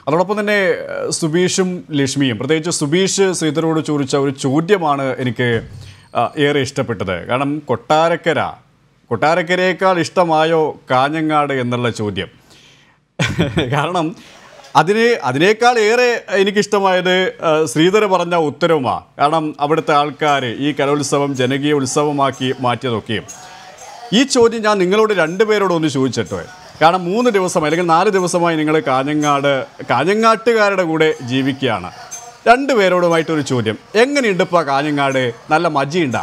അതോടൊപ്പം തന്നെ ഏഹ്, സുബീഷും ലക്ഷ്മിയും പ്രത്യേകിച്ച് സുബീഷ് ശ്രീധരോട് ചോദിച്ച ഒരു ചോദ്യമാണ് എനിക്ക് ആ, ഏറെ ഇഷ്ടപ്പെട്ടത് കാരണം കൊട്ടാരക്കര കൊട്ടാരക്കരയേക്കാൾ ഇഷ്ടമായോ കാഞ്ഞങ്ങാട് എന്നുള്ള ചോദ്യം കാരണം അതിന് അതിനേക്കാൾ ഏറെ എനിക്കിഷ്ടമായത് ആ, ശ്രീധർ പറഞ്ഞ ഉത്തരവുമാണ് കാരണം അവിടുത്തെ ആൾക്കാർ ഈ കലോത്സവം ജനകീയ ഉത്സവമാക്കി മാറ്റിയതൊക്കെയും ഈ ചോദ്യം ഞാൻ നിങ്ങളോട് രണ്ടുപേരോട് ഒന്ന് ചോദിച്ചിട്ടോ കാരണം മൂന്ന് ദിവസം അല്ലെങ്കിൽ നാല് ദിവസമായി നിങ്ങൾ കാഞ്ഞങ്ങാട് കാഞ്ഞങ്ങാട്ടുകാരുടെ കൂടെ ജീവിക്കുകയാണ് രണ്ടുപേരോടുമായിട്ടൊരു ചോദ്യം എങ്ങനെയുണ്ട് ഇപ്പോൾ കാഞ്ഞങ്ങാട് നല്ല മജിയുണ്ടാ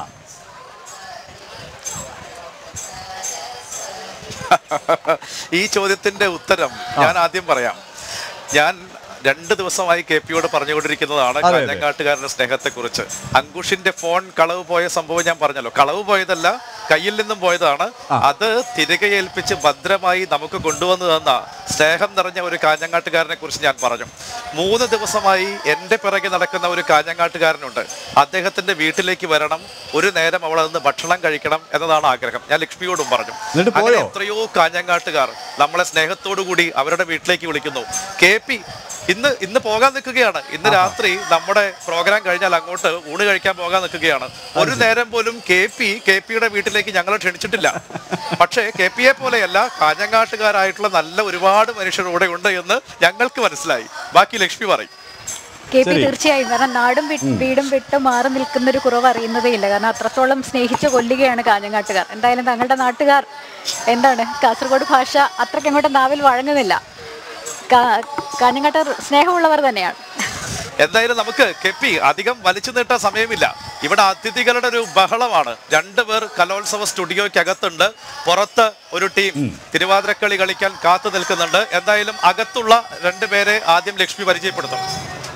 ഈ ചോദ്യത്തിന്റെ ഉത്തരം ഞാൻ ആദ്യം പറയാം ഞാൻ രണ്ട് ദിവസമായി കെ പിയോട് പറഞ്ഞുകൊണ്ടിരിക്കുന്നതാണ് അതെ. കാഞ്ഞങ്ങാട്ടുകാരുടെ സ്നേഹത്തെ കുറിച്ച് അങ്കുഷിന്റെ ഫോൺ കളവ് പോയ സംഭവം ഞാൻ പറഞ്ഞല്ലോ കളവ് പോയതല്ല കയ്യിൽ നിന്നും പോയതാണ് അത് തിരികെ ഏൽപ്പിച്ച് ഭദ്രമായി നമുക്ക് കൊണ്ടുവന്നു തന്ന സ്നേഹം നിറഞ്ഞ ഒരു കാഞ്ഞങ്ങാട്ടുകാരനെ കുറിച്ച് ഞാൻ പറഞ്ഞു മൂന്ന് ദിവസമായി എന്റെ പിറകെ നടക്കുന്ന ഒരു കാഞ്ഞങ്ങാട്ടുകാരനുണ്ട് അദ്ദേഹത്തിന്റെ വീട്ടിലേക്ക് വരണം ഒരു നേരം അവിടെ നിന്ന് ഭക്ഷണം കഴിക്കണം എന്നതാണ് ആഗ്രഹം ഞാൻ ലക്ഷ്മിയോടും പറഞ്ഞു എന്നിട്ട് അങ്ങനെ പോയോ? എത്രയോ കാഞ്ഞങ്ങാട്ടുകാർ നമ്മളെ സ്നേഹത്തോടു കൂടി അവരുടെ വീട്ടിലേക്ക് വിളിക്കുന്നു കെ പി ഇന്ന് ഇന്ന് പോകാൻ നിൽക്കുകയാണ് ഇന്ന് രാത്രി നമ്മുടെ പ്രോഗ്രാം കഴിഞ്ഞാൽ അങ്ങോട്ട് ഊണ് കഴിക്കാൻ പോകാൻ നിൽക്കുകയാണ് ഒരു നേരം പോലും കെ പി കെ പിയുടെ വീട്ടിലേക്ക് ഞങ്ങളെ ക്ഷണിച്ചിട്ടില്ല പക്ഷേ കെ പിയെ പോലെയല്ല കാഞ്ഞങ്ങാട്ടുകാരായിട്ടുള്ള നല്ല ഒരുപാട് മനുഷ്യർ ഇവിടെ ഉണ്ട് എന്ന് ഞങ്ങൾക്ക് മനസ്സിലായി ബാക്കി ലക്ഷ്മി പറയും കെ പി ശരി. തീർച്ചയായും കാരണം നാടും വി- വീടും വിട്ട് മാറി നിൽക്കുന്ന ഒരു കുറവ് അറിയുന്നതേ ഇല്ല കാരണം അത്രത്തോളം സ്നേഹിച്ച് കൊല്ലുകയാണ് കാഞ്ഞങ്ങാട്ടുകാർ എന്തായാലും തങ്ങളുടെ നാട്ടുകാർ എന്താണ് കാസർഗോഡ് ഭാഷ അത്രയ്ക്ക് അങ്ങോട്ട് നാവിൽ വഴങ്ങുന്നില്ല കാ- കാഞ്ഞങ്ങാട്ടുകാർ സ്നേഹമുള്ളവർ തന്നെയാണ് എന്തായാലും നമുക്ക് കെപ്പി അധികം വലിച്ചു നീട്ടാൻ സമയമില്ല ഇവിടെ അതിഥികളുടെ ഒരു ബഹളമാണ് രണ്ടുപേർ കലോത്സവ സ്റ്റുഡിയോയ്ക്കകത്തുണ്ട് പുറത്ത് ഒരു ടീം തിരുവാതിരക്കളി കളിക്കാൻ കാത്തു നിൽക്കുന്നുണ്ട് എന്തായാലും അകത്തുള്ള രണ്ടുപേരെ ആദ്യം ലക്ഷ്മി പരിചയപ്പെടുത്തും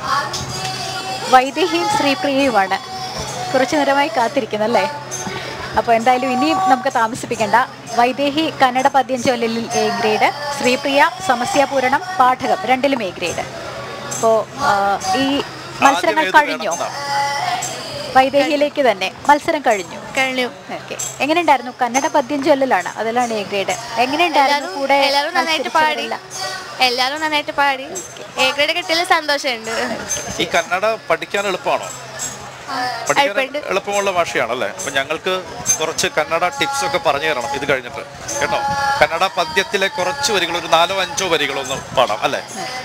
വൈദേഹിയും ശ്രീപ്രിയയുമാണ് കുറച്ചു നേരമായി കാത്തിരിക്കുന്നല്ലേ അപ്പോൾ എന്തായാലും ഇനിയും നമുക്ക് താമസിപ്പിക്കേണ്ട വൈദേഹി കന്നഡ പദ്യം ചൊല്ലലിൽ എ ഗ്രേഡ് ശ്രീപ്രിയ സമസ്യാപൂരണം പാഠകം രണ്ടിലും എ ഗ്രേഡ് അപ്പോൾ ഈ മത്സരങ്ങൾ ആദ്യം ഏത് കഴിഞ്ഞോ വേണമെന്നാണ്? വൈദേഹിയിലേക്ക് തന്നെ മത്സരം കഴിഞ്ഞു കഴിഞ്ഞു ഓക്കെ എങ്ങനെയുണ്ടായിരുന്നു കന്നഡ പദ്യം ചൊല്ലലാണ് അതിലാണ് എ ഗ്രേഡ് എങ്ങനെയുണ്ടായിരുന്നു എല്ലാരും കൂടെ എല്ലാരും നന്നായിട്ട് പാടി മത്സരിച്ചവരെല്ലാം? എല്ലാരും നന്നായിട്ട് പാടി എ ഗ്രേഡ് കിട്ടിയതിൽ സന്തോഷമുണ്ട് ഈ കന്നഡ പഠിക്കാൻ എളുപ്പമാണോ പഠിക്കാൻ എളുപ്പമുണ്ട്. എളുപ്പമുള്ള ഭാഷയാണല്ലേ അപ്പൊ ഞങ്ങൾക്ക് കുറച്ച് കന്നഡ ടിപ്സ് ഒക്കെ പറഞ്ഞു തരണം ഇത് കഴിഞ്ഞിട്ട് കേട്ടോ കന്നഡ പദ്യത്തിലെ കുറച്ച് വരികൾ ഒരു നാലോ അഞ്ചോ വരികളൊന്ന് പാടാം അല്ലേ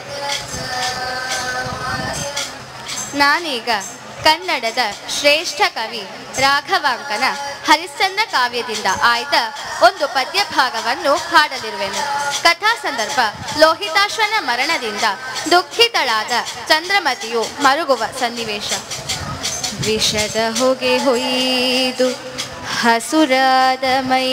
ನಾನೀಗ ಕನ್ನಡದ ಶ್ರೇಷ್ಠ ಕವಿ ರಾಘವಾಂಕನ ಹರಿಶ್ಚಂದ್ರ ಕಾವ್ಯದಿಂದ ಆಯ್ದ ಒಂದು ಪದ್ಯ ಭಾಗವನ್ನು ಹಾಡಲಿರುವೆನು ಕಥಾ ಸಂದರ್ಭ ಲೋಹಿತಾಶ್ವನ ಮರಣದಿಂದ ದುಃಖಿತಳಾದ ಚಂದ್ರಮತಿಯು ಮರುಗುವ ಸನ್ನಿವೇಶ ವಿಷದ ಹೊಗೆ ಹೊಯ್ದು ಹಸುರಾದ ಮೈ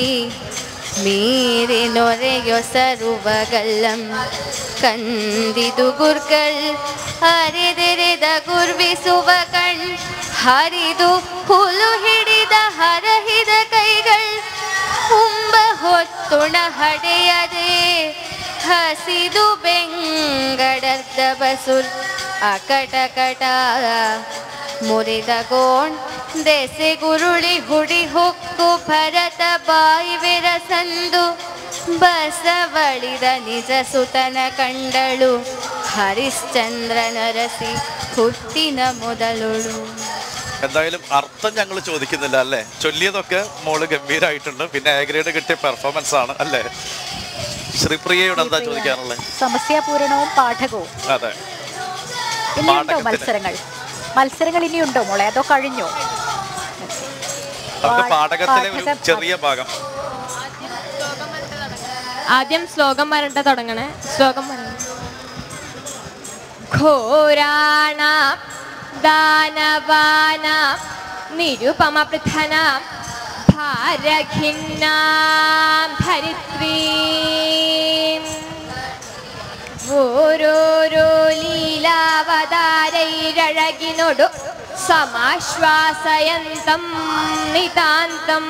ಮೀರಿ ನೊರೆಯೊಸರುವಗಲ್ಲಂ ಕಂದಿದು ಗುರ್ಗಳ್ ಹರಿದೆರೆದ ಗುರ್ವಿಸುವ ಕಣ್ ಹರಿದು ಹುಲು ಹಿಡಿದ ಹರಹಿದ ಕೈಗಳ್ ಹುಂಬ ಹೊತ್ತುಣ ಹಡೆಯದೆ ಹಸಿದು ಬೆಂಗಡರ್ದ ಬಸುರ್ ಅಕಟಕಟ ಮುರಿದ ಗೋಣ್ ದೆಸೆ ಗುರುಳಿ ಹುಡಿ ಹೊಕ್ಕು ಭರತ ಬಾಯಿ ಬೆರಸಂದು ಬಸವಳಿದ ನಿಜ ಸುತನ ಕಂಡಳು ಹರಿಶ್ಚಂದ್ರ ನರಸಿ ಹುಟ್ಟಿನ ಮೊದಲುಳು എന്തായാലും അർത്ഥം ഞങ്ങൾ ചോദിക്കുന്നില്ല അല്ലേ ചൊല്ലിയതൊക്കെ മോള് ഗംഭീരമായിട്ടുണ്ട് പിന്നെ എ ഗ്രേഡ് കിട്ടിയ പെർഫോമൻസ് ആണ് അല്ലേ ശ്രീപ്രിയയോട് എന്താ ചോദിക്കാനുള്ളത് സമസ്യാപൂരണവും പാഠകവും അതെ ഇനിയുണ്ടോ പാഠകത്തിന്. മത്സരങ്ങൾ മത്സരങ്ങൾ ഇനിയുണ്ടോ മോളെ അതോ കഴിഞ്ഞോ നമുക്ക് പാ- പാഠകത്തിലെ ഒരു പാഠകം- ചെറിയ ഭാഗം ആദ്യം ശ്ലോകം വരണ്ട തുടങ്ങണേ ശ്ലോകം വരണം ഘോരാണ ദാനവാന നിരുപമ പൃഥന ഭാരഖിന്നാം ധരിത്രീം ഓരോരോ ലീലാവതാരൈരഴകിനൊടു സമാശ്വാസയന്തം നിതാന്തം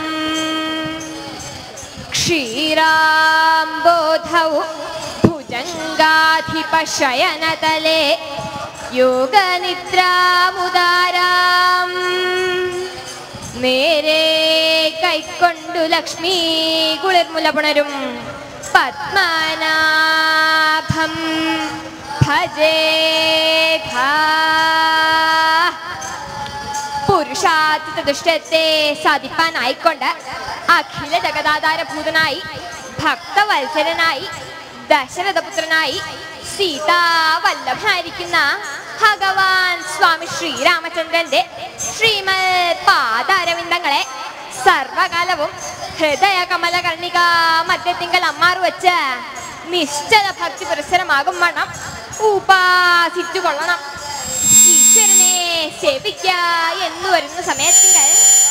ക്ഷീരാംബോധൗ ഭുജംഗാധിപശയനതലേ യോഗനിദ്രാമുദാരാം നേരെ കൈക്കൊണ്ടു ലക്ഷ്മീ കുളിർമുല പുണരും പത്മനാഭം ഭജേധാ പുരുഷാർത്ഥ ദുഷ്ടത്തെ സാധിപ്പാനായിക്കൊണ്ട് അഖില ജഗദാധാരഭൂതനായി ഭക്തവത്സരനായി ദശരഥപുത്രനായി സീതാവല്ലഭനായിരിക്കുന്ന ഭഗവാൻ സ്വാമി ശ്രീരാമചന്ദ്രന്റെ ശ്രീമത് പാദാരവിന്ദങ്ങളെ സർവകാലവും ഹൃദയ കമലകർണിക മധ്യത്തിങ്കൽ അമ്മാറ് വെച്ച് നിശ്ചല ഭക്തി പുരസ്സരമാകും വണ്ണം ഉപാസിച്ചു കൊള്ളണം ഈശ്വരനെ സേവിക്ക എന്ന് വരുന്ന സമയത്തിങ്കൽ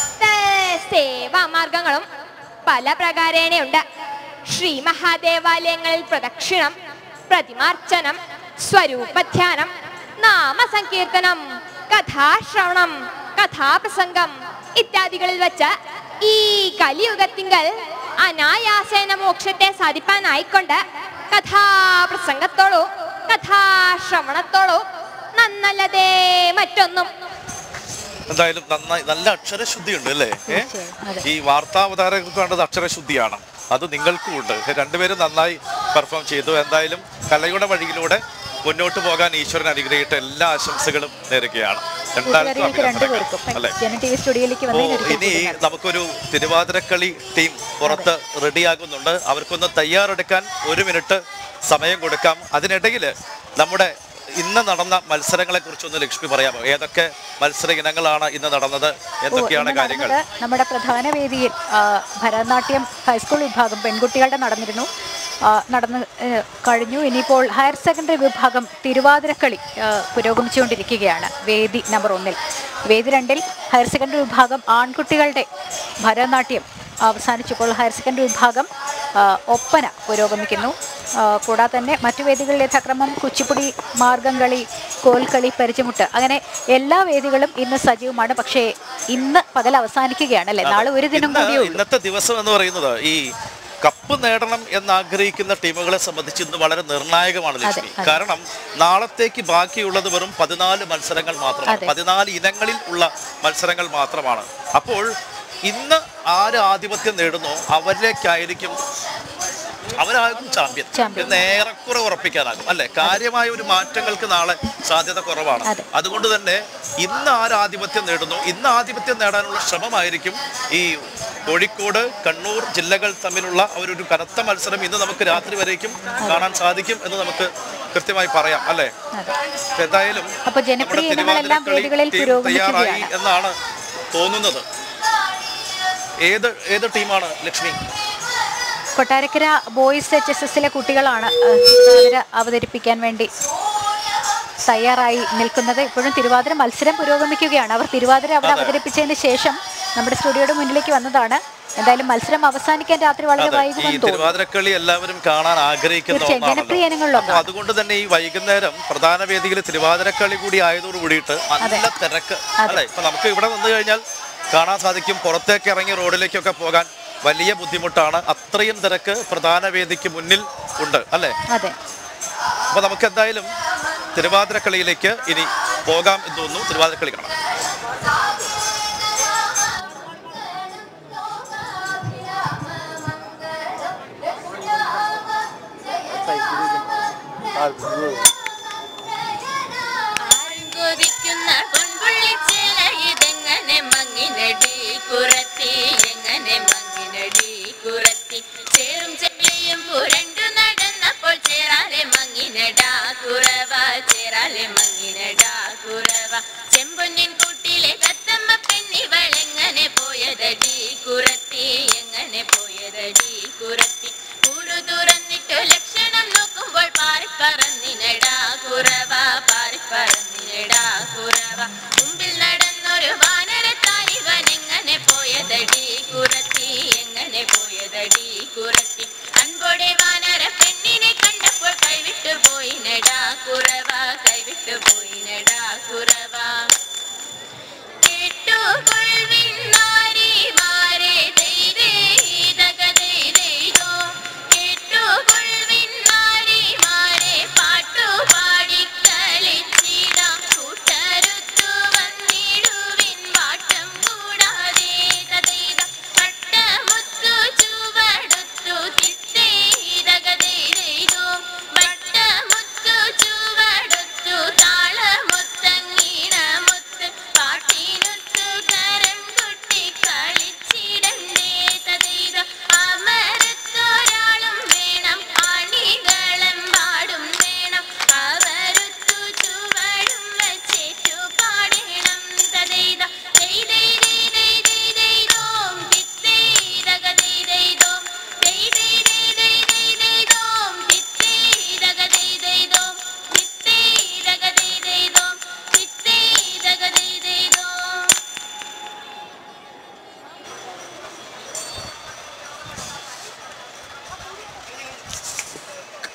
സേവാമാർഗങ്ങളും പല പ്രകാരേണയുണ്ട് ശ്രീ മഹാദേവാലയങ്ങളിൽ പ്രദക്ഷിണം പ്രതിമാർച്ചനം സ്വരൂപധ്യാനം നാമസങ്കീർത്തനം കഥാശ്രവണം കഥാപ്രസംഗം ഇത്യാദികളിൽ വച്ച് ഈ കലിയുഗത്തിങ്കൽ അനായാസേന മോക്ഷത്തെ സാധിപ്പാനായിക്കൊണ്ട് കഥാപ്രസംഗത്തോളോ കഥാശ്രവണത്തോളോ നന്നല്ലതേ മറ്റൊന്നും എന്തായാലും നന്നായി നല്ല അക്ഷരശുദ്ധി ഉണ്ട് അല്ലേ ഏ? തീർച്ചയായും, അതെ. ഈ വാർത്താവതാരകർക്ക് വേണ്ടത് അക്ഷരശുദ്ധിയാണ് അത് നിങ്ങൾക്കും ഉണ്ട് രണ്ടുപേരും നന്നായി പെർഫോം ചെയ്തു എന്തായാലും കലയുടെ വഴിയിലൂടെ മുന്നോട്ട് പോകാൻ ഈശ്വരൻ അനുഗ്രഹിച്ച എല്ലാ ആശംസകളും നേരുകയാണ് രണ്ടാൾക്കും കൂട്ടുകാരികൾക്ക് അഭിനന്ദനങ്ങൾ രണ്ടുപേർക്കും അല്ലേ ജന ടി വി സ്റ്റുഡിയോയിലേക്ക് ഓ വന്നതിന് ഒരിക്കൽ ഇനി കൂടി നന്ദി. നമുക്കൊരു തിരുവാതിരക്കളി ടീം പുറത്ത് റെഡിയാകുന്നുണ്ട് അവർക്കൊന്ന് തയ്യാറെടുക്കാൻ ഒരു മിനിറ്റ് സമയം കൊടുക്കാം അതിനിടയിൽ നമ്മുടെ ഇന്ന് നടന്ന മത്സരങ്ങളെ കുറിച്ചൊന്ന് ലക്ഷ്മി പറയാമോ ഏതൊക്കെ മത്സര ഇനങ്ങളാണ് ഇന്ന് നടന്നത് ഓ, എന്തൊക്കെയാണ് ഇന്ന് കാര്യങ്ങൾ നടന്നത് നമ്മുടെ പ്രധാന വേദിയിൽ ആ, ഭരതനാട്യം ഹൈസ്കൂൾ വിഭാഗം പെൺകുട്ടികളുടെ നടന്നിരുന്നു ആ, നടന്ന് ഏ, കഴിഞ്ഞു ഇനിയിപ്പോൾ ഹയർ സെക്കൻഡറി വിഭാഗം തിരുവാതിരക്കളി ആ, പുരോഗമിച്ചുകൊണ്ടിരിക്കുകയാണ് വേദി നമ്പർ ഒന്നിൽ വേദി രണ്ടിൽ ഹയർ സെക്കൻഡറി വിഭാഗം ആൺകുട്ടികളുടെ ഭരതനാട്യം അവസാനിച്ചപ്പോൾ ഹയർ സെക്കൻഡറി വിഭാഗം ആ, ഒപ്പന പുരോഗമിക്കുന്നു ആ, കൂടാതെ തന്നെ മറ്റു വേദികളിൽ യഥാക്രമം കുച്ചിപ്പുടി മാർഗംകളി കോൽക്കളി പരിചമുട്ട് അങ്ങനെ എല്ലാ വേദികളും ഇന്ന് സജീവമാണ് പക്ഷേ ഇന്ന് പകൽ അവസാനിക്കുകയാണ് അല്ലേ നാളെ ഒരു ദിനം ഇന്ന് കൂടിയേ ഉള്ളൂ ഇന്നത്തെ ദിവസം എന്ന് പറയുന്നത് ഈ കപ്പ് നേടണം എന്നാഗ്രഹിക്കുന്ന ടീമുകളെ സംബന്ധിച്ച് ഇന്ന് വളരെ നിർണായകമാണ് ലക്ഷ്മി അതെ. കാരണം നാളത്തേക്ക് ബാക്കിയുള്ളത് വെറും പതിനാല് മത്സരങ്ങൾ മാത്രമാണ് അതെ. പതിനാല് ഇനങ്ങളിൽ ഉള്ള മത്സരങ്ങൾ മാത്രമാണ് അപ്പോൾ ഇന്ന് ആര് ആധിപത്യം നേടുന്നോ അവരിലേക്കായിരിക്കും അവരാകും ചാമ്പ്യൻ ചാമ്പ്യൻ. എന്ന് ഏറെക്കുറെ ഉറപ്പിക്കാനാകും അല്ലെ കാര്യമായ ഒരു മാറ്റങ്ങൾക്ക് നാളെ സാധ്യത കുറവാണ് അതെ. അതുകൊണ്ട് തന്നെ ഇന്ന് ആര് ആധിപത്യം നേടുന്നു ഇന്ന് ആധിപത്യം നേടാനുള്ള ശ്രമമായിരിക്കും ഈ കോഴിക്കോട് കണ്ണൂർ ജില്ലകൾ തമ്മിലുള്ള ഒരു കനത്ത മത്സരം ഇന്ന് നമുക്ക് രാത്രി വരേക്കും കാണാൻ സാധിക്കും എന്ന് നമുക്ക് കൃത്യമായി പറയാം അല്ലേ അതെ. എന്തായാലും അപ്പൊ ജനപ്രിയ നമ്മുടെ ഇനങ്ങളെല്ലാം തിരുവാതിരക്കളി വേദികളിൽ ടീം പുരോഗമിക്കുകയാണ്. തയ്യാറായി എന്നാണ് തോന്നുന്നത് ഏത് ഏത് ടീമാണ് Lakshmi Kottarakkara boys H S എസിലെ കുട്ടികളാണ് ആ, തിരുവാതിര അവതരിപ്പിക്കാൻ വേണ്ടി തയ്യാറായി നിൽക്കുന്നത് ഇപ്പോഴും തിരുവാതിര മത്സരം പുരോഗമിക്കുകയാണ് അവർ തിരുവാതിര അവിടെ അതെ. അവതരിപ്പിച്ചതിന് ശേഷം നമ്മുടെ സ്റ്റുഡിയോയുടെ മുന്നിലേക്ക് വന്നതാണ് എന്തായാലും മത്സരം അവസാനിക്കാൻ രാത്രി വളരെ അതെ ഈ വൈകുമെന്ന് തോന്നുന്നു തിരുവാതിരക്കളി എല്ലാവരും കാണാൻ ആഗ്രഹിക്കുന്ന തീർച്ചയായും ഒന്നാണല്ലോ. ജനപ്രിയ ഇനങ്ങളിലൊന്നാണ്. അപ്പൊ അതുകൊണ്ട് തന്നെ ഈ വൈകുന്നേരം പ്രധാന വേദിയിൽ തിരുവാതിരക്കളി കൂടി ആയതോട് കൂടിയിട്ട് നല്ല തിരക്ക് അല്ലെ ഇപ്പൊ നമുക്ക് ഇവിടെ വന്നു കഴിഞ്ഞാൽ കാണാൻ സാധിക്കും പുറത്തേക്ക് ഇറങ്ങി റോഡിലേക്കൊക്കെ പോകാൻ വലിയ ബുദ്ധിമുട്ടാണ് അത്രയും തിരക്ക് പ്രധാന വേദിക്ക് മുന്നിൽ ഉണ്ട് അല്ലെ അതെ അപ്പൊ നമുക്ക് എന്തായാലും തിരുവാതിരക്കളിയിലേക്ക് ഇനി പോകാം എന്ന് തോന്നുന്നു തിരുവാതിരക്കളി കാണാം ആർക്കൊതിക്കുന്ന പൊൻപുള്ളിച്ചില ഇതെങ്ങനെ മങ്ങിനടി കുറത്തി എങ്ങനെ മങ്ങിനടി കുറത്തി ചേറും ചെളിയും പുരണ്ടു നടന്നപ്പോൾ ചേറാലെ മങ്ങിനടാ കുറവ ചേറാലെ മങ്ങിനടാ കുറവ ചെമ്പൊന്നിൻ കൂട്ടിലെ തത്തമ്മ പെണ്ണിവളെങ്ങനെ പോയതടി കുറത്തി എങ്ങനെ പോയതടി കുറത്തി കൂടു തുറന്നിട്ടു ലക്ഷണം നോക്കുമ്പോൾ പാറി പറന്നിനടാ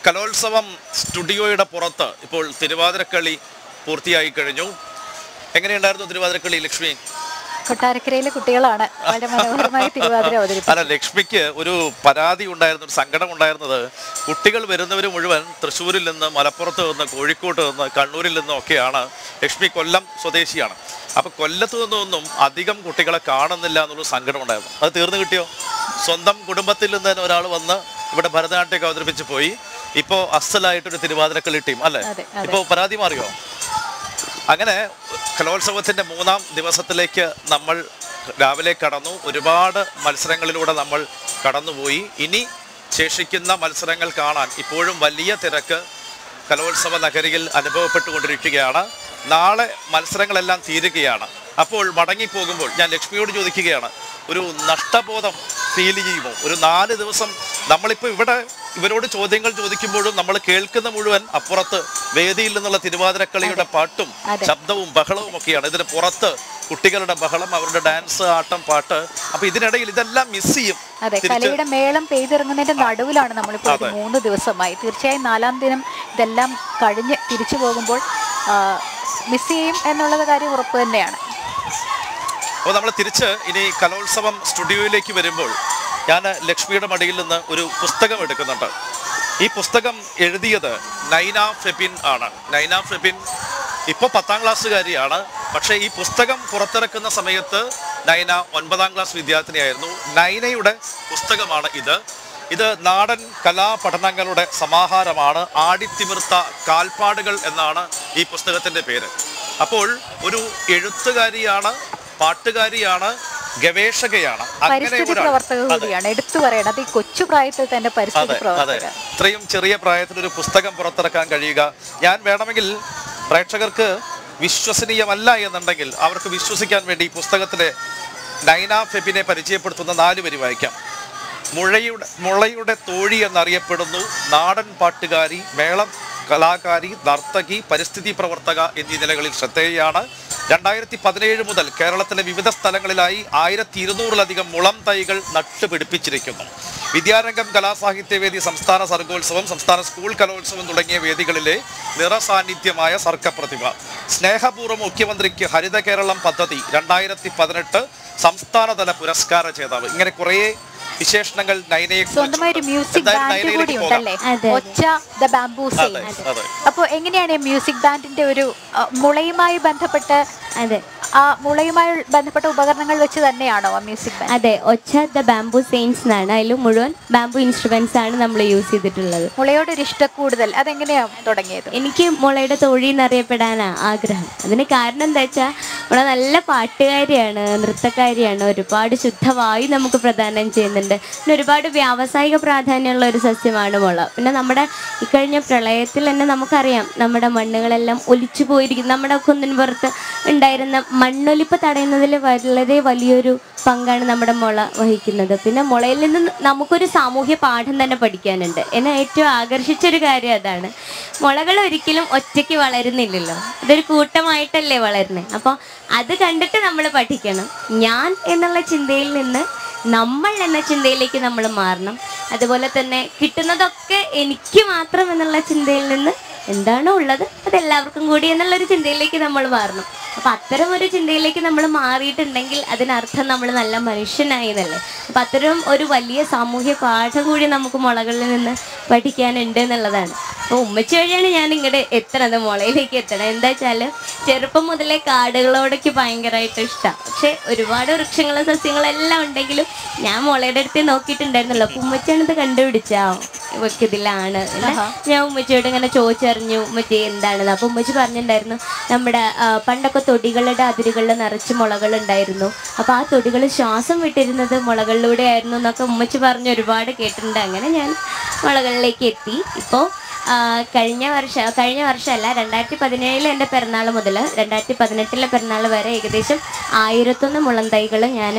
കലോത്സവം സ്റ്റുഡിയോയുടെ പുറത്ത് ഇപ്പോൾ തിരുവാതിരക്കളി പൂർത്തിയായി കഴിഞ്ഞു എങ്ങനെയുണ്ടായിരുന്നു തിരുവാതിരക്കളി ലക്ഷ്മി കൊട്ടാരക്കരയിലെ കുട്ടികളാണ് വളരെ മനോഹരമായി തിരുവാതിര അവതരിപ്പിച്ചത് അല്ല ലക്ഷ്മിക്ക് ഒരു പരാതി ഉണ്ടായിരുന്നു ഒരു സങ്കടം ഉണ്ടായിരുന്നത് കുട്ടികൾ വരുന്നവർ മുഴുവൻ തൃശ്ശൂരിൽ നിന്ന് മലപ്പുറത്ത് നിന്ന് കോഴിക്കോട്ട് നിന്ന് കണ്ണൂരിൽ നിന്നും ഒക്കെയാണ് ലക്ഷ്മി കൊല്ലം സ്വദേശിയാണ് അപ്പൊ കൊല്ലത്ത് നിന്നൊന്നും അധികം കുട്ടികളെ കാണുന്നില്ല എന്നുള്ള സങ്കടം ഉണ്ടായിരുന്നു അത് തീർന്നു കിട്ടിയോ സ്വന്തം കുടുംബത്തിൽ നിന്ന് തന്നെ ഒരാൾ വന്ന് ഇവിടെ ഭരതനാട്യമൊക്കെ അവതരിപ്പിച്ച് പോയി ഇപ്പോൾ അസലായിട്ടൊരു തിരുവാതിരക്കളി ടീം അല്ലേ അതെ, അതെ. ഇപ്പോൾ പരാതി മാറിയോ അങ്ങനെ കലോത്സവത്തിന്റെ മൂന്നാം ദിവസത്തിലേക്ക് നമ്മൾ രാവിലെ കടന്നു ഒരുപാട് മത്സരങ്ങളിലൂടെ നമ്മൾ കടന്നുപോയി ഇനി ശേഷിക്കുന്ന മത്സരങ്ങൾ കാണാൻ ഇപ്പോഴും വലിയ തിരക്ക് കലോത്സവ നഗരിയിൽ അനുഭവപ്പെട്ടുകൊണ്ടിരിക്കുകയാണ് നാളെ മത്സരങ്ങളെല്ലാം തീരുകയാണ് അപ്പോൾ മടങ്ങിപ്പോകുമ്പോൾ ഞാൻ ലക്ഷ്മിയോട് ചോദിക്കുകയാണ് ഒരു നഷ്ടബോധം ഫീൽ ചെയ്യുമോ ഒരു നാല് ദിവസം നമ്മളിപ്പോൾ ഇവിടെ ഇവരോട് ചോദ്യങ്ങൾ ചോദിക്കുമ്പോഴും നമ്മൾ കേൾക്കുന്ന മുഴുവൻ അപ്പുറത്ത് വേദിയിൽ നിന്നുള്ള തിരുവാതിരക്കളിയുടെ പാട്ടും അതെ. ശബ്ദവും ബഹളവും ഒക്കെയാണ് ഇതിന് പുറത്ത് കുട്ടികളുടെ ബഹളം അവരുടെ ഡാൻസ് ആട്ടം പാട്ട് അപ്പൊ ഇതിനിടയിൽ ഇതെല്ലാം മിസ് ചെയ്യും അതെ തിരിച്ച് കലയുടെ മേളം പെയ്തിറങ്ങുന്നതിന്റെ നടുവിലാണ് നമ്മളിപ്പോൾ ഒരു അതെ. മൂന്ന് ദിവസമായി തീർച്ചയായും നാലാം ദിനം ഇതെല്ലാം കഴിഞ്ഞ് തിരിച്ചു പോകുമ്പോൾ മിസ് ചെയ്യും എന്നുള്ളത് കാര്യം ഉറപ്പ് തന്നെയാണ് അപ്പോൾ നമ്മൾ തിരിച്ച് ഇനി കലോത്സവം സ്റ്റുഡിയോയിലേക്ക് വരുമ്പോൾ ഞാൻ ലക്ഷ്മിയുടെ മടിയിൽ നിന്ന് ഒരു പുസ്തകം എടുക്കുന്നുണ്ട് ഈ പുസ്തകം എഴുതിയത് നൈന ഫെബിൻ ആണ് നൈന ഫെബിൻ ഇപ്പോൾ പത്താം ക്ലാസ്സുകാരിയാണ് പക്ഷേ ഈ പുസ്തകം പുറത്തിറക്കുന്ന സമയത്ത് നൈന ഒൻപതാം ക്ലാസ് വിദ്യാർത്ഥിനിയായിരുന്നു നൈനയുടെ പുസ്തകമാണ് ഇത് ഇത് നാടൻ കലാപഠനങ്ങളുടെ സമാഹാരമാണ് ആടിത്തിമിർത്ത കാൽപ്പാടുകൾ എന്നാണ് ഈ പുസ്തകത്തിന്റെ പേര് അപ്പോൾ ഒരു എഴുത്തുകാരിയാണ് പാട്ടുകാരിയാണ് ഗവേഷകയാണ് പരിസ്ഥിതി ഒരാൾ- പ്രവർത്തക അതെ. കൂടിയാണ് എടുത്തു പറയണത് ഈ കൊച്ചു പ്രായത്തിൽ തന്നെ പരിസ്ഥിതി അതെ അതെ പ്രവർത്തക ഇത്രയും ചെറിയ പ്രായത്തിൽ ഒരു പുസ്തകം പുറത്തിറക്കാൻ കഴിയുക ഞാൻ വേണമെങ്കിൽ പ്രേക്ഷകർക്ക് വിശ്വസനീയമല്ല എന്നുണ്ടെങ്കിൽ അവർക്ക് വിശ്വസിക്കാൻ വേണ്ടി ഈ പുസ്തകത്തിലെ നൈന ഫെബിനെ പരിചയപ്പെടുത്തുന്ന നാല് വരി വായിക്കാം മുഴയുടെ മുളയുടെ തോഴി എന്നറിയപ്പെടുന്നു നാടൻ പാട്ടുകാരി മേളം കലാകാരി നർത്തകി പരിസ്ഥിതി പ്രവർത്തക എന്നീ നിലകളിൽ ശ്രദ്ധേയയാണ് രണ്ടായിരത്തി പതിനേഴ് മുതൽ കേരളത്തിലെ വിവിധ സ്ഥലങ്ങളിലായി ആയിരത്തി ഇരുന്നൂറിലധികം മുളം തൈകൾ നട്ടുപിടിപ്പിച്ചിരിക്കുന്നു വിദ്യാരംഗം കലാസാഹിത്യവേദി സംസ്ഥാന സർഗോത്സവം സംസ്ഥാന സ്കൂൾ കലോത്സവം തുടങ്ങിയ വേദികളിലെ നിറസാന്നിധ്യമായ സർക്കപ്രതിഭ സ്നേഹപൂർവ്വം മുഖ്യമന്ത്രിക്ക് ഹരിത കേരളം പദ്ധതി രണ്ടായിരത്തി പതിനെട്ട് സംസ്ഥാനതല പുരസ്കാര ജേതാവ് ഇങ്ങനെ കുറേ വിശേഷണങ്ങൾ നൈനയെ സ്വന്തമായി ഒരു മ്യൂസിക് ബാൻഡ് കൂടി ഉണ്ടല്ലേ അതെ. ഒച്ച ദ ബാംബൂ അതെ അതെ അപ്പോൾ എങ്ങനെയാണ് ഈ മ്യൂസിക് ബാൻഡിന്റെ ഒരു അ, മുളയുമായി ബന്ധപ്പെട്ട് അതെ ആ മുളയുമായി ബന്ധപ്പെട്ട ഉപകരണങ്ങൾ വെച്ച് തന്നെയാണോ ആ മ്യൂസിക് ബാൻഡ് അതെ ഒച്ച ദ ബാംബു സെയിൻസ് എന്നാണ് അതിൽ മുഴുവൻ ബാംബു ഇൻസ്ട്രുമെന്റ്സ് ആണ് നമ്മൾ യൂസ് ചെയ്തിട്ടുള്ളത് മുളയോട് ഒരു ഇഷ്ടക്കൂടുതൽ അതെങ്ങനെയാ തുടങ്ങിയത് എനിക്ക് മുളയുടെ തൊഴി എന്നറിയപ്പെടാനാ ആഗ്രഹം അതിന് കാരണം എന്താ വെച്ചാൽ മുള നല്ല പാട്ടുകാരിയാണ് നൃത്തക്കാരിയാണ് ഒരുപാട് ശുദ്ധവായു നമുക്ക് പ്രദാനം ചെയ്യുന്നുണ്ട് പിന്നെ ഒരുപാട് വ്യാവസായിക പ്രാധാന്യമുള്ള ഒരു സസ്യമാണ് മുള പിന്നെ നമ്മുടെ ഇക്കഴിഞ്ഞ പ്രളയത്തിൽ തന്നെ നമുക്കറിയാം നമ്മുടെ മണ്ണുകളെല്ലാം ഒലിച്ചു പോയിരിക്കും നമ്മുടെ കുന്നിൻ പുറത്ത് ഉണ്ടായിരുന്ന മണ്ണൊലിപ്പ് തടയുന്നതിൽ വളരെ വലിയൊരു പങ്കാണ് നമ്മുടെ മുള വഹിക്കുന്നത് പിന്നെ മുളയിൽ നിന്ന് നമുക്കൊരു സാമൂഹ്യ പാഠം തന്നെ പഠിക്കാനുണ്ട് എന്നെ ഏറ്റവും ആകർഷിച്ചൊരു കാര്യം അതാണ് മുളകൾ ഒരിക്കലും ഒറ്റയ്ക്ക് വളരുന്നില്ലല്ലോ ഇതൊരു കൂട്ടമായിട്ടല്ലേ വളരുന്നത് അപ്പോൾ അത് കണ്ടിട്ട് നമ്മൾ പഠിക്കണം ഞാൻ എന്നുള്ള ചിന്തയിൽ നിന്ന് നമ്മൾ എന്ന ചിന്തയിലേക്ക് നമ്മൾ മാറണം അതുപോലെ തന്നെ കിട്ടുന്നതൊക്കെ എനിക്ക് മാത്രം എന്നുള്ള ചിന്തയിൽ നിന്ന് എന്താണോ ഉള്ളത് അത് എല്ലാവർക്കും കൂടി എന്നുള്ളൊരു ചിന്തയിലേക്ക് നമ്മൾ മാറണം അപ്പം അത്തരം ഒരു ചിന്തയിലേക്ക് നമ്മൾ മാറിയിട്ടുണ്ടെങ്കിൽ അതിനർത്ഥം നമ്മൾ നല്ല മനുഷ്യനായി എന്നല്ലേ അപ്പം അത്തരം ഒരു വലിയ സാമൂഹ്യ പാഠം കൂടി നമുക്ക് മുളകളിൽ നിന്ന് പഠിക്കാനുണ്ട് എന്നുള്ളതാണ് അപ്പോൾ ഉമ്മച്ചി വഴിയാണ് ഞാൻ ഇങ്ങോട്ട് എത്തണത് മുളയിലേക്ക് എത്തണം എന്താ വെച്ചാൽ ചെറുപ്പം മുതലേ കാടുകളോടൊക്കെ ഭയങ്കരമായിട്ട് ഇഷ്ടമാണ് പക്ഷെ ഒരുപാട് വൃക്ഷങ്ങളും സസ്യങ്ങളും എല്ലാം ഉണ്ടെങ്കിലും ഞാൻ മുളയുടെ അടുത്ത് നോക്കിയിട്ടുണ്ടായിരുന്നല്ലോ അപ്പോൾ ഉമ്മച്ചിയാണ് ഇത് കണ്ടുപിടിച്ചാ ഇവർക്ക് ഇതിലാണ് എന്ന് ഞാൻ ഉമ്മച്ചിയോട് ഇങ്ങനെ ചോദിച്ചറിഞ്ഞു ഉമ്മച്ചി എന്താണെന്ന് അപ്പോൾ ഉമ്മച്ചി പറഞ്ഞിട്ടുണ്ടായിരുന്നു നമ്മുടെ ആ, പണ്ടൊക്കെ തൊടികളുടെ അതിരുകളിൽ നിറച്ച് മുളകൾ ഉണ്ടായിരുന്നു അപ്പോൾ ആ തൊടികൾ ശ്വാസം വിട്ടിരുന്നത് മുളകളിലൂടെ ആയിരുന്നു എന്നൊക്കെ ഉമ്മച്ചി പറഞ്ഞ് ഒരുപാട് കേട്ടിട്ടുണ്ട് അങ്ങനെ ഞാൻ മുളകളിലേക്ക് എത്തി ഇപ്പോൾ കഴിഞ്ഞ വർഷം കഴിഞ്ഞ വർഷമല്ല രണ്ടായിരത്തി പതിനേഴിലെ എൻ്റെ പിറന്നാൾ മുതൽ രണ്ടായിരത്തി പതിനെട്ടിലെ പിറന്നാൾ വരെ ഏകദേശം ആയിരത്തൊന്ന് മുളം തൈകൾ ഞാൻ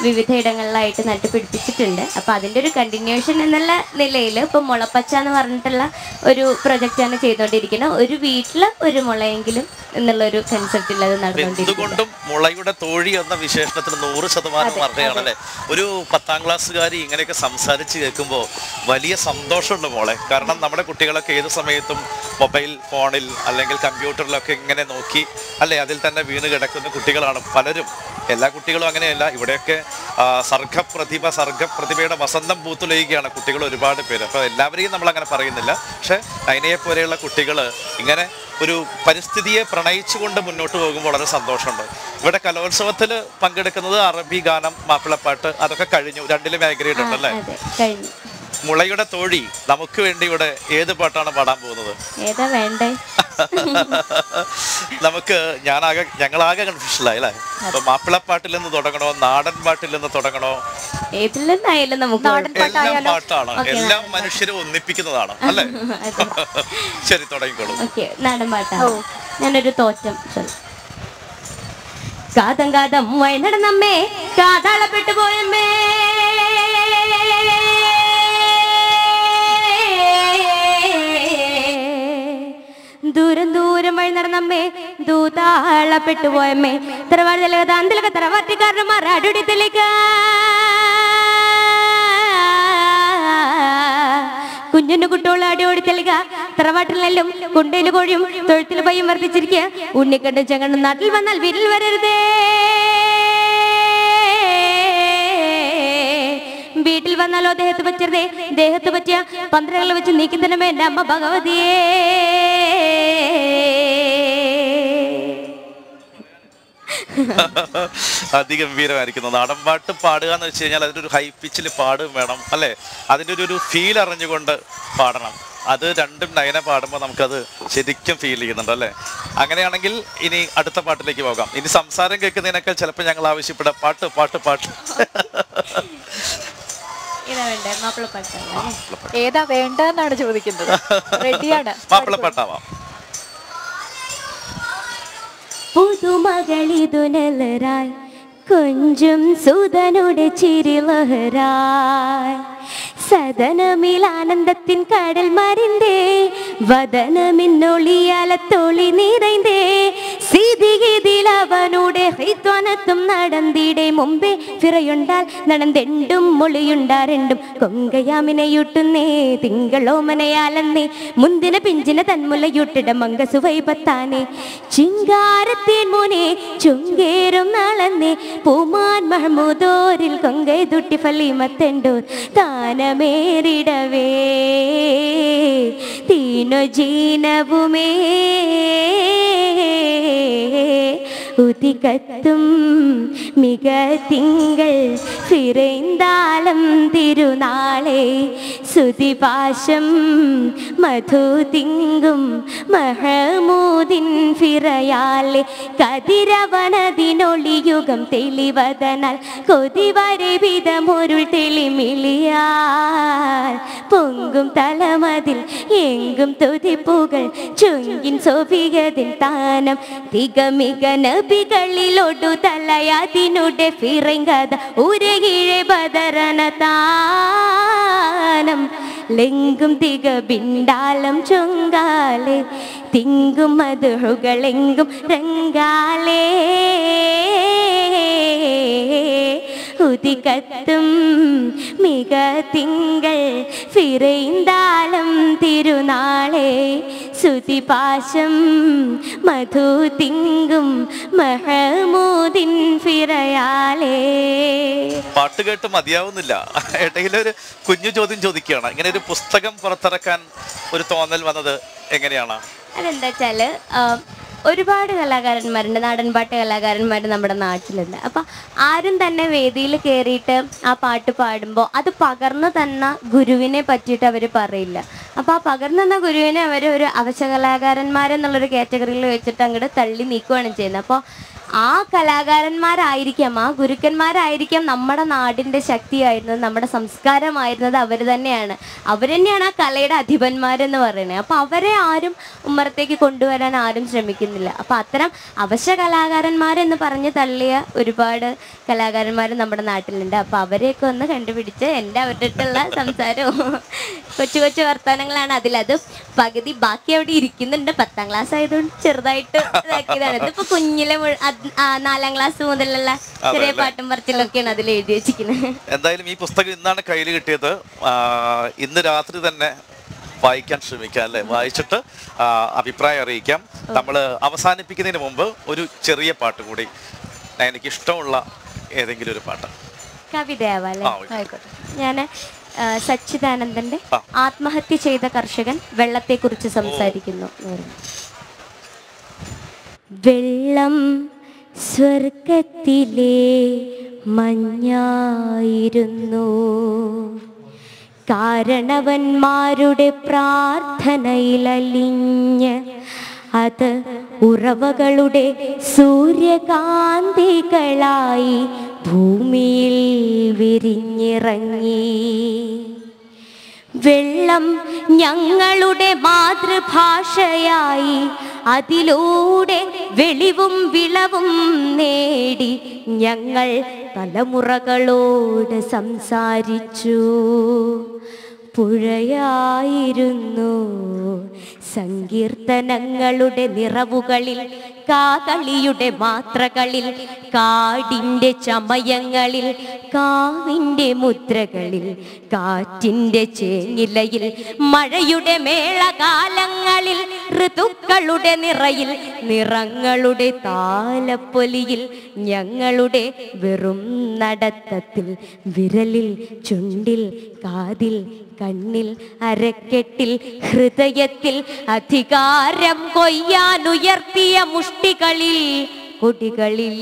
വിവിധ ഇടങ്ങളിലായിട്ട് നട്ടുപിടിപ്പിച്ചിട്ടുണ്ട് അപ്പോൾ അതിൻ്റെ ഒരു കണ്ടിന്യൂഷൻ എന്നുള്ള നിലയിൽ ഇപ്പോൾ മുളപ്പച്ച എന്ന് പറഞ്ഞിട്ടുള്ള ഒരു പ്രൊജക്റ്റാണ് ചെയ്തുകൊണ്ടിരിക്കുന്നത് ഒരു വീട്ടിൽ ഒരു മുളയെങ്കിലും എന്നുള്ളൊരു കൺസെപ്റ്റിൽ അത് നടന്നുകൊണ്ടിരിക്കുന്നത് എന്തുകൊണ്ടും മുളയുടെ തോഴി എന്ന വിശേഷണത്തിന് നൂറ് ശതമാനം അർഹയാണല്ലേ ഒരു പത്താം ക്ലാസ്സുകാരി ഇങ്ങനെയൊക്കെ സംസാരിച്ച് കേൾക്കുമ്പോൾ വലിയ സന്തോഷമുണ്ട് മോളെ കാരണം നമ്മുടെ കുട്ടികളൊക്കെ ഏത് സമയത്തും മൊബൈൽ ഫോണിൽ അല്ലെങ്കിൽ കമ്പ്യൂട്ടറിലൊക്കെ ഇങ്ങനെ നോക്കി അല്ലെ അതിൽ തന്നെ വീണ് കിടക്കുന്ന കുട്ടികളാണ് പലരും എല്ലാ കുട്ടികളും അങ്ങനെയല്ല ഇവിടെയൊക്കെ ആ, സർഗപ്രതിഭ സർഗപ്രതിഭയുടെ വസന്തം പൂത്തുലയുകയാണ് കുട്ടികൾ ഒരുപാട് പേര് അപ്പോൾ എല്ലാവരെയും നമ്മൾ അങ്ങനെ പറയുന്നില്ല പക്ഷേ നൈനയെ പോലെയുള്ള കുട്ടികൾ ഇങ്ങനെ ഒരു പരിസ്ഥിതിയെ പ്രണയിച്ചുകൊണ്ട് മുന്നോട്ട് പോകുമ്പോൾ വളരെ സന്തോഷമുണ്ട് ഇവിടെ കലോത്സവത്തിൽ പങ്കെടുക്കുന്നത് അറബി ഗാനം മാപ്പിളപ്പാട്ട് അതൊക്കെ കഴിഞ്ഞു രണ്ടിലും മേഖലയുടെ ഉണ്ടല്ലേ അതെ കഴിഞ്ഞു മുളയുടെ തോഴി നമുക്ക് വേണ്ടി ഇവിടെ ഏത് പാട്ടാണ് പാടാൻ പോകുന്നത് ഏതാ വേണ്ടേ നമുക്ക് ഞാനാകെ ഞങ്ങളാകെ കൺഫ്യൂഷനായി അല്ലേ അപ്പൊ മാപ്പിളപ്പാട്ടിൽ നിന്ന് തുടങ്ങണോ നാടൻ പാട്ടിൽ നിന്ന് തുടങ്ങണോ ഏതിൽ നിന്നായാലും നമുക്ക് നാടൻ എല്ലാം പാട്ടായാലോ പാട്ടാണ് ഓക്കേ, എല്ലാം മനുഷ്യരെ ഒന്നിപ്പിക്കുന്നതാണ് അല്ലേ അതെ ശരി തുടങ്ങിക്കോളൂ ഓക്കെ നാടൻ പാട്ടാണ് ഞാനൊരു തോറ്റം ചൊല്ലാം കാതം കാതം വയനടന്നമ്മേ കാതാളപ്പെട്ടു പോയമ്മേ ദൂരം ദൂരം വഴി നടന്നമ്മേ ദൂതാളപ്പെട്ടു പോയമ്മേ തറവാട് താന്തിലക തറവാട്ടിക്കാരന്മാർ അടിടി തെളിക്ക കുഞ്ഞിന്റെ കുട്ടിയോളം അടിയോടി തെളിക തറവാട്ടിലെല്ലാം കുണ്ടയില് കോഴിയും തൊഴുത്തിൽ പയ്യും വർദ്ധിച്ചിരിക്കുക ഉണ്ണിക്കണ്ടും ചെങ്ങണ്ടും നാട്ടിൽ വന്നാൽ വീട്ടിൽ വരരുതേ വീട്ടിൽ വന്നാലോ ദേഹത്ത് പറ്റരുതേ ദേഹത്ത് പറ്റിയ പന്ത്രകൾ വെച്ച് നീക്കി തന്നെ എന്റെ അമ്മ ഭഗവതിയേ അതിഗംഭീരമായിരിക്കുന്നു നാടൻ പാട്ട് പാടുക എന്ന് വെച്ച് കഴിഞ്ഞാൽ അതിൻ്റെ ഒരു ഹൈ പിച്ചിൽ പാടും വേണം അല്ലേ അതിൻ്റെ ഒരു ഒരു ഫീൽ അറിഞ്ഞുകൊണ്ട് പാടണം അത് രണ്ടും നയന പാടുമ്പോൾ നമുക്കത് ശരിക്കും ഫീൽ ചെയ്യുന്നുണ്ട് അല്ലേ അങ്ങനെയാണെങ്കിൽ ഇനി അടുത്ത പാട്ടിലേക്ക് പോകാം ഇനി സംസാരം കേൾക്കുന്നതിനേക്കാൾ ചിലപ്പോൾ ഞങ്ങൾ ആവശ്യപ്പെടാം പാട്ട് പാട്ട് പാട്ട് ഇതാ വേണ്ടേ മാപ്പിളപ്പാട്ടാണ് ഏതാ വേണ്ടെന്നാണ് ചോദിക്കുന്നത് റെഡിയാണ് മാപ്പിളപ്പാട്ടാവാം പുതുമകളിതു നെല്ലരായി കൊഞ്ചും സുതനുടെ ചിരിലഹരായി സദനമിൽ ആനന്ദത്തിൻ കടൽ മറിന്തേ വദനമിന്നൊളിയാലത്തൊളി നിറൈந்தே சிதிகிதில் அவனுடைய ஹைத்வானத்தும் நடந்திடே மும்பே பிறையுண்டால் നടന്നെണ്ടും മൊളിയുണ്ടാരെണ്ടും കൊങ്കയാമിനെയൂട്ടുന്നേ തിങ്കളോമനയാലെന്നേ മുന്തിന പിഞ്ചിന തന്മുലയൂട്ടിട മങ്കസുവൈപത്താനേ ചിങ്കാരത്തേൻ മോനെ ചുങ്കേറും നാളന്നേ പൂമാൻ മഹമ്മൂദോരിൽ കൊങ്കൈ തുട്ടി ഫലിമത്തെണ്ടൂർ താനമേറിടവേ തീനു ജീനവുമേ ഉദികത്തും മിക തിങ്കൾ വിரைந்தாലും തിരുനാളെ സുതിപാശം മധു തിങ്കും മഹമൂദിൻ ഫിറയാലെ കതിരവനതിനൊളിയുഗം തെളിവതനാൽ കൊതിവരെ വിധമൊരുൾ തെളിമിളിയാൽ പൊങ്കും തലമതിൽ എങ്കും തുതിപ്പുകൾ ചുങ്കിൻ സോഭികതിൻ താനം തികമിക നബികളിലൊടു തലയതിനുടെ ഫിറങ്കത ഉരകിഴെ ബദരന താനം ലെങ്കും തിക ബിണ്ടാലം ചൊങ്കാലെ തിങ്കും മധുഹുകളെങ്കും രംഗാലേ ഉദികത്തും മിക തിങ്കൾ വിரைந்தாലും തിരുനാളെ സുതിപാശം മധു തിങ്കും മഹമൂദിൻ ഫിറയാലേ പാട്ട് കേട്ട് മതിയാവുന്നില്ല ഇടയിലൊരു കുഞ്ഞു ചോദ്യം ചോദിക്കുകയാണ് ഇങ്ങനെ ഒരു പുസ്തകം പുറത്തിറക്കാൻ ഒരു തോന്നൽ വന്നത് എങ്ങനെയാണ് അതെന്താ വെച്ചാല് ആ, ഒരുപാട് കലാകാരന്മാരുണ്ട് നാടൻപാട്ട് കലാകാരന്മാർ നമ്മുടെ നാട്ടിലുണ്ട് അപ്പം ആരും തന്നെ വേദിയിൽ കയറിയിട്ട് ആ പാട്ട് പാടുമ്പോൾ അത് പകർന്നു തന്ന ഗുരുവിനെ പറ്റിയിട്ട് അവർ പറയില്ല അപ്പോൾ ആ പകർന്നു തന്ന ഗുരുവിനെ അവർ ഒരു അവശ കലാകാരന്മാരെന്നുള്ളൊരു കാറ്റഗറിയിൽ വെച്ചിട്ട് അങ്ങോട്ട് തള്ളി നീക്കുകയാണ് ചെയ്യുന്നത് അപ്പോൾ ആ കലാകാരന്മാരായിരിക്കാം ആ ഗുരുക്കന്മാരായിരിക്കാം നമ്മുടെ നാടിൻ്റെ ശക്തിയായിരുന്നത് നമ്മുടെ സംസ്കാരമായിരുന്നത് അവർ തന്നെയാണ് അവർ തന്നെയാണ് ആ കലയുടെ അധിപന്മാരെന്ന് പറയുന്നത് അപ്പോൾ അവരെ ആരും ഉമ്മറത്തേക്ക് കൊണ്ടുവരാൻ ആരും ശ്രമിക്കുന്നില്ല അപ്പോൾ അത്തരം അവശ്യ കലാകാരന്മാരെന്ന് പറഞ്ഞ് തള്ളിയ ഒരുപാട് കലാകാരന്മാർ നമ്മുടെ നാട്ടിലുണ്ട് അപ്പോൾ അവരെയൊക്കെ ഒന്ന് കണ്ടുപിടിച്ച് എൻ്റെ അവരുടെ അടുത്തുള്ള സംസാരവും കൊച്ചു കൊച്ചു വർത്തമാനങ്ങളാണ് അതിലത് പകുതി ബാക്കി അവിടെ ഇരിക്കുന്നുണ്ട് പത്താം ക്ലാസ് ആയതുകൊണ്ട് ചെറുതായിട്ട് ഇതാക്കിയതാണ് ഇതിപ്പോ കുഞ്ഞിലെ മുഴ- അത് ആ നാലാം ക്ലാസ് മുതലുള്ള ചെറിയ പാട്ടും പറച്ചിലൊക്കെയാണ് അതിൽ എഴുതി വെച്ചിരിക്കുന്നത് എന്തായാലും ഈ പുസ്തകം ഇന്നാണ് കയ്യിൽ കിട്ടിയത് ആ, ഇന്ന് രാത്രി തന്നെ വായിക്കാൻ ശ്രമിക്കാം അല്ലേ വായിച്ചിട്ട് ആ, അഭിപ്രായം അറിയിക്കാം നമ്മൾ അവസാനിപ്പിക്കുന്നതിന് മുമ്പ് ഒരു ചെറിയ പാട്ട് കൂടി എനിക്ക് ഇഷ്ടമുള്ള ഏതെങ്കിലും ഒരു പാട്ട് കവിതയാവാല്ലേ ആ ഓക്കേ. ആയിക്കോട്ടെ ഞാൻ സച്ചിദാനന്ദന്റെ ആ. ആത്മഹത്യ ചെയ്ത കർഷകൻ വെള്ളത്തെക്കുറിച്ച് സംസാരിക്കുന്നു എന്ന് പറഞ്ഞു. വെള്ളം സ്വർഗത്തിലെ മഞ്ഞായിരുന്നു കാരണവന്മാരുടെ പ്രാർത്ഥനയിലലിഞ്ഞ് അത് ഉറവകളുടെ സൂര്യകാന്തികളായി ഭൂമിയിൽ വിരിഞ്ഞിറങ്ങി വെള്ളം ഞങ്ങളുടെ മാതൃഭാഷയായി അതിലൂടെ വെളിവും വിളവും നേടി ഞങ്ങൾ തലമുറകളോട് സംസാരിച്ചു പുഴയായിരുന്നു സങ്കീർത്തനങ്ങളുടെ നിറവുകളിൽ കാകളിയുടെ മാത്രകളിൽ കാടിൻ്റെ ചമയങ്ങളിൽ കാവിൻ്റെ മുദ്രകളിൽ കാറ്റിൻ്റെ ചേങ്ങിലയിൽ മഴയുടെ മേളകാലങ്ങളിൽ ഋതുക്കളുടെ നിറയിൽ നിറങ്ങളുടെ താലപ്പൊലിയിൽ ഞങ്ങളുടെ വെറും നടത്തത്തിൽ വിരലിൽ ചുണ്ടിൽ കാതിൽ കണ്ണിൽ അരക്കെട്ടിൽ ഹൃദയത്തിൽ അധികാരം കൊയ്യാനുയർത്തിയ മുഷ്ടികളിൽ കൊടികളിൽ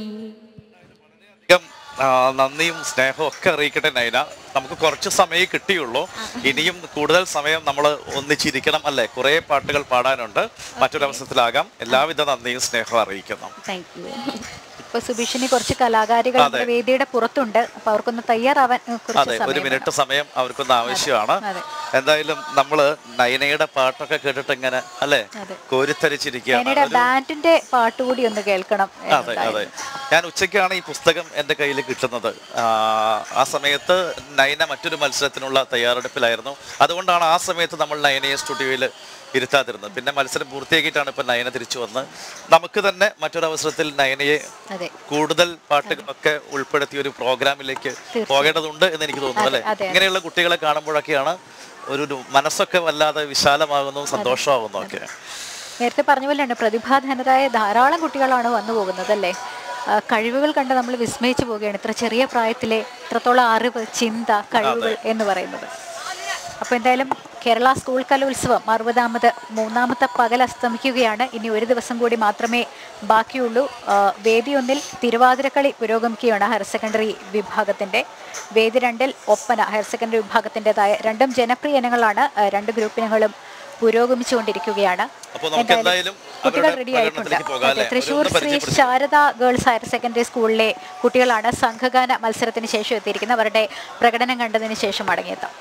അധികം ആ, നന്ദിയും സ്നേഹവും ഒക്കെ അറിയിക്കട്ടെ നൈന നമുക്ക് കുറച്ച് സമയം കിട്ടിയുള്ളൂ ഇനിയും കൂടുതൽ സമയം നമ്മൾ ഒന്നിച്ചിരിക്കണം അല്ലേ കുറേ പാട്ടുകൾ പാടാനുണ്ട് മറ്റൊരവസരത്തിലാകാം എല്ലാവിധ നന്ദിയും സ്നേഹവും അറിയിക്കുന്നു താങ്ക് യു ഇപ്പൊ സുബീഷിന് കുറച്ച് കലാകാരികൾ അതെ. നമ്മുടെ വേദിയുടെ പുറത്തുണ്ട് അപ്പൊ അവർക്കൊന്ന് തയ്യാറാവാൻ ഏഹ്, കുറച്ച് അതെ ഒരു സമയം മിനിറ്റ് സമയം അവർക്കൊന്ന് ആവശ്യമാണ് അതെ. എന്തായാലും നമ്മള് നയനയുടെ പാട്ടൊക്കെ കേട്ടിട്ട് ഇങ്ങനെ അല്ലേ അതെ. കോരിത്തരിച്ചിരിക്കുകയാണ് ഞാനിടെ ഒരു- ബാൻഡിന്റെ പാട്ട് കൂടി ഒന്ന് കേൾക്കണം അതെ അതെ ഞാൻ ഉച്ചയ്ക്കാണ് ഈ പുസ്തകം എൻ്റെ കയ്യിൽ കിട്ടുന്നത് ആ, ആ സമയത്ത് നയന മറ്റൊരു മത്സരത്തിനുള്ള തയ്യാറെടുപ്പിലായിരുന്നു അതുകൊണ്ടാണ് ആ സമയത്ത് നമ്മൾ നയനയെ സ്റ്റുഡിയോയിൽ ഇരുത്താതിരുന്നത് പിന്നെ മത്സരം പൂർത്തിയാക്കിയിട്ടാണ് ഇപ്പം നയന തിരിച്ചു വന്ന് നമുക്ക് തന്നെ മറ്റൊരു അവസരത്തിൽ നയനയെ അതെ കൂടുതൽ പാട്ടുകളൊക്കെ ഉൾപ്പെടുത്തിയ ഒരു പ്രോഗ്രാമിലേക്ക് പോകേണ്ടതുണ്ട് എന്ന് എനിക്ക് തോന്നുന്നു അല്ലേ അതെ, അതെ. ഇങ്ങനെയുള്ള കുട്ടികളെ കാണുമ്പോഴൊക്കെയാണ് ഒരു ഒരു മനസ്സൊക്കെ വല്ലാതെ വിശാലമാകുന്നു സന്തോഷമാകുന്നു ഒക്കെ നേരത്തെ പറഞ്ഞ പോലെയാണ് പ്രതിഭാധനരായ ധാരാളം കുട്ടികളാണ് വന്നു പോകുന്നത് അല്ലേ ആ, കഴിവുകൾ കണ്ട് നമ്മൾ വിസ്മയിച്ചു പോവുകയാണ് ഇത്ര ചെറിയ പ്രായത്തിലെ ഇത്രത്തോളം അറിവ് ചിന്ത കഴിവുകൾ എന്ന് പറയുന്നത് അപ്പോൾ എന്തായാലും കേരള സ്കൂൾ കലോത്സവം അറുപതാമത് മൂന്നാമത്തെ പകൽ അസ്തമിക്കുകയാണ് ഇനി ഒരു ദിവസം കൂടി മാത്രമേ ബാക്കിയുള്ളൂ ആ, വേദി ഒന്നിൽ തിരുവാതിരക്കളി പുരോഗമിക്കുകയാണ് ഹയർ സെക്കൻഡറി വിഭാഗത്തിൻ്റെ വേദി രണ്ടിൽ ഒപ്പന ഹയർ സെക്കൻഡറി വിഭാഗത്തിൻ്റെതായ രണ്ടും ജനപ്രിയ ഇനങ്ങളാണ് ആ, രണ്ട് ഗ്രൂപ്പ് ഇനങ്ങളും പുരോഗമിച്ചുകൊണ്ടിരിക്കുകയാണ് അപ്പോൾ നമുക്ക് എന്തായാലും കുട്ടികൾ അവരുടെ റെഡി ആയിട്ടുണ്ട് പ്രകടനത്തിലേക്ക് പോകാം അതെ, അല്ലേ? തൃശ്ശൂർ അവരൊന്ന് ശ്രീ പരിചയപ്പെടുത്തി. ശാരദ ഗേൾസ് ഹയർ സെക്കൻഡറി സ്കൂളിലെ കുട്ടികളാണ് സംഘഗാന മത്സരത്തിന് ശേഷം എത്തിയിരിക്കുന്നത് അവരുടെ പ്രകടനം കണ്ടതിന് ശേഷം മടങ്ങിയെത്താം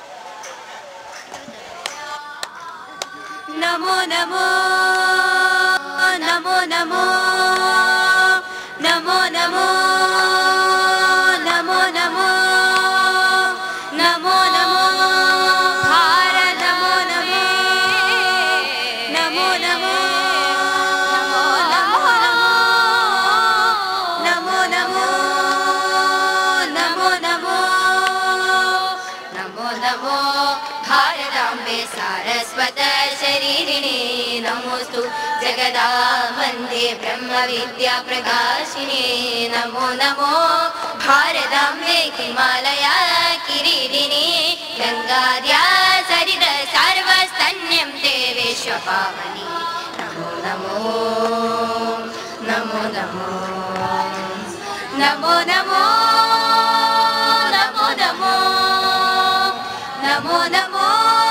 നമോ നമോ നമോ നമോ നമോ നമോ നമോ നമോ നമോ നമോ ഭാരത നമോ നമോ നമോ നമോ നമോ നമോ നമോ നമോ നമോ നമോ നമോ ഭാരതാംബെ സാരസ്വത ശരീരിണി നമോസ്തു ജഗദാ വന്ദേ ബ്രഹ്മവിദ്യാ പ്രകാശിനി നമോ നമോ ഭാരതാംബെ ഹിമാലയ കിരീടിനി ഗംഗാദ്യാ സരിത സർവസ്തന്യം ते विश्वपावनि नमो नमो नमो नमो नमो नमो नमो नमो नमो नमो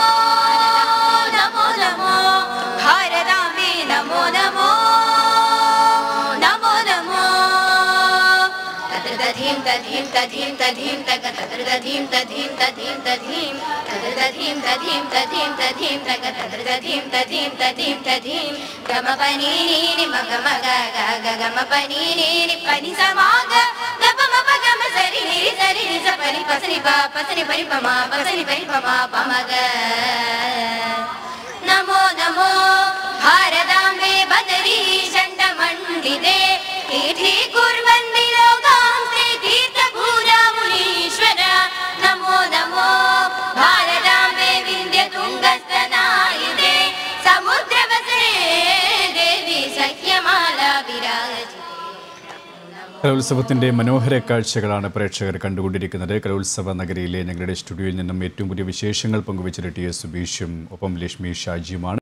नमो नमो भारताम्बे नमो नमो नमो नमो तधीं तधीं तधीं तधीं तक तत्र तधीं तधीं तधीं तधीं तत्र तधीं तधीं तधीं तधीं तक तत्र तधीं तधीं तधीं तधीं गम पनी नी मग मग ग ग गम पनी नी पनी समाग ग प म प ग म सरि नि रि सरि नि स पनि प सनि प प सनि परि प म प सनि परि प म प म ग नमो नमो भारताम्बे बदरी चण्डमण्डिते पीठी कुर्वन्ति लोकांस्ते तीर्थभूजा मुनीश्वर नमो नमो भारताम्बे विन्द्यतुङ्गस्तनायुधे समुद्रवसरे देवी सख्यमाला विराजिते കലോത്സവത്തിൻ്റെ മനോഹര കാഴ്ചകളാണ് പ്രേക്ഷകർ കണ്ടുകൊണ്ടിരിക്കുന്നത് കലോത്സവ നഗരിയിലെ ഞങ്ങളുടെ സ്റ്റുഡിയോയിൽ നിന്നും ഏറ്റവും പുതിയ വിശേഷങ്ങൾ പങ്കുവച്ചിട്ട് ടി എസ് സുബീഷും ഒപ്പം ലക്ഷ്മി ഷാജിയുമാണ്